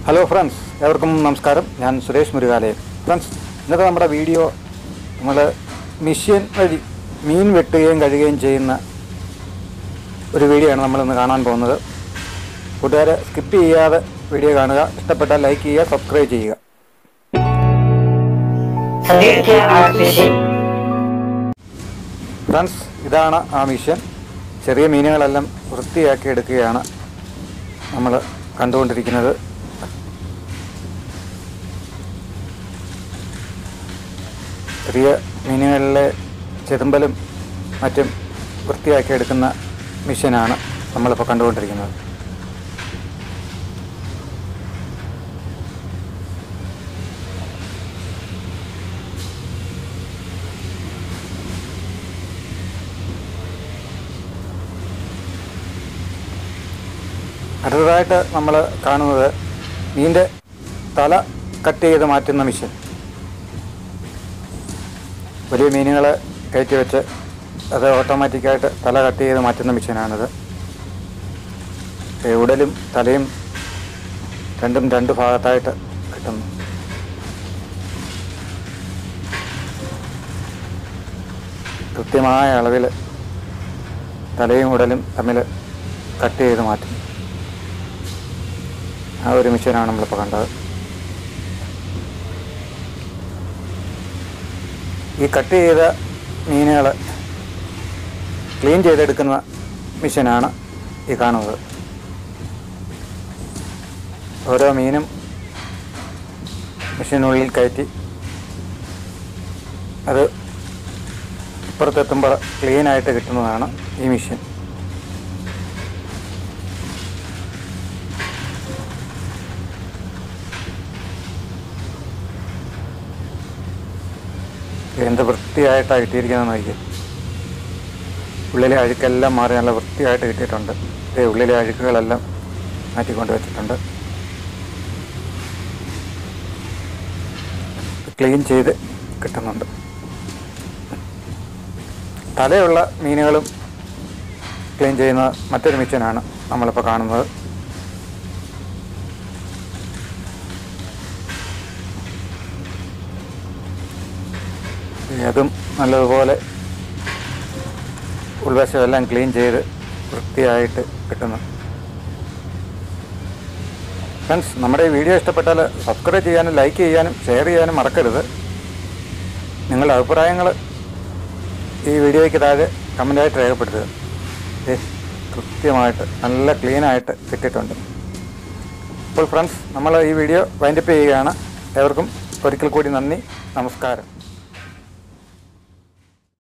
Hello friends എവർക്കും നമസ്കാരം ഞാൻ Suresh മുരുകാലയം friends ഇന്നത്തെ നമ്മുടെ വീഡിയോ നമ്മൾ മിഷ്യൻ വഴി മീൻ വെട്ടുകയും കഴുകുകയും ചെയ്യുന്ന ഒരു വീഡിയോ ആണ് നമ്മളിന്ന് കാണാൻ പോകുന്നത് കൂട്ടുകാരെ സ്കിപ്പ് ചെയ്യാതെ വീഡിയോ കാണുക ഇഷ്ടപ്പെട്ടാൽ ലൈക്ക് ചെയ്യുക സബ്സ്ക്രൈബ് ചെയ്യുക Sadirka Art Fishing. ഫ്രണ്ട്സ് ഇതാണ് ആ മിഷ്യൻ ചെറിയ മീനുകളെല്ലാം വൃത്തിയാക്കി എടുക്കുകയാണ് നമ്മൾ കണ്ടുകൊണ്ടിരിക്കുന്നത് ചെറിയ മീനുകളിലെ ചെതുമ്പലും മറ്റും വൃത്തിയാക്കി എടുക്കുന്ന മിഷ്യനാണ് നമ്മളിപ്പോൾ കണ്ടുകൊണ്ടിരിക്കുന്നത് അടുത്തതായിട്ട് നമ്മൾ കാണുന്നത് മീൻ്റെ തല കട്ട് ചെയ്ത് മാറ്റുന്ന മിഷ്യൻ വലിയ മീനുകളെ കയറ്റി വെച്ച് അത് ഓട്ടോമാറ്റിക്കായിട്ട് തല കട്ട് ചെയ്ത് മാറ്റുന്ന മിഷ്യനാണിത് ഏ, ഉടലും തലയും രണ്ടും രണ്ട് ഭാഗത്തായിട്ട് കിട്ടുന്നു കൃത്യമായ അളവിൽ തലയും ഉടലും തമ്മിൽ കട്ട് ചെയ്ത് മാറ്റും ആ ഒരു മിഷ്യനാണ് നമ്മളിപ്പോൾ കണ്ടത് ഈ കട്ട് ചെയ്ത മീനുകൾ ക്ലീൻ ചെയ്തെടുക്കുന്ന മിഷ്യനാണ് ഈ കാണുന്നത് ഓരോ മീനും മെഷീനുള്ളിൽ കയറ്റി അത് ഇപ്പുറത്തെത്തുമ്പോൾ ക്ലീനായിട്ട് കിട്ടുന്നതാണ് ഈ മിഷ്യൻ എന്ത് വൃത്തിയായിട്ടാണ് കിട്ടിയിരിക്കുന്നത് നോക്കി ഉള്ളിലെ അഴുക്കെല്ലാം മാറി നല്ല വൃത്തിയായിട്ട് കിട്ടിയിട്ടുണ്ട് ദേ ഉള്ളിലെ അഴുക്കുകളെല്ലാം മാറ്റിക്കൊണ്ട് വെച്ചിട്ടുണ്ട് ക്ലീൻ ചെയ്ത് കിട്ടുന്നുണ്ട് തലയുള്ള മീനുകളും ക്ലീൻ ചെയ്യുന്ന മറ്റൊരു മിഷ്യനാണ് നമ്മളിപ്പോൾ കാണുന്നത് അതും നല്ലതുപോലെ ഉൾവശമെല്ലാം ക്ലീൻ ചെയ്ത് വൃത്തിയായിട്ട് കിട്ടുന്നു ഫ്രണ്ട്സ് നമ്മുടെ ഈ വീഡിയോ ഇഷ്ടപ്പെട്ടാൽ സബ്സ്ക്രൈബ് ചെയ്യാനും ലൈക്ക് ചെയ്യാനും ഷെയർ ചെയ്യാനും മറക്കരുത് നിങ്ങളുടെ അഭിപ്രായങ്ങൾ ഈ വീഡിയോയ്ക്ക് താഴെ കമൻ്റായിട്ട് രേഖപ്പെടുത്തുക ദേ, കൃത്യമായിട്ട് നല്ല ക്ലീനായിട്ട് കിട്ടിയിട്ടുണ്ട് അപ്പോൾ ഫ്രണ്ട്സ് നമ്മൾ ഈ വീഡിയോ വൈൻഡപ്പ് ചെയ്യുകയാണ് ഏവർക്കും ഒരിക്കൽ കൂടി നന്ദി നമസ്കാരം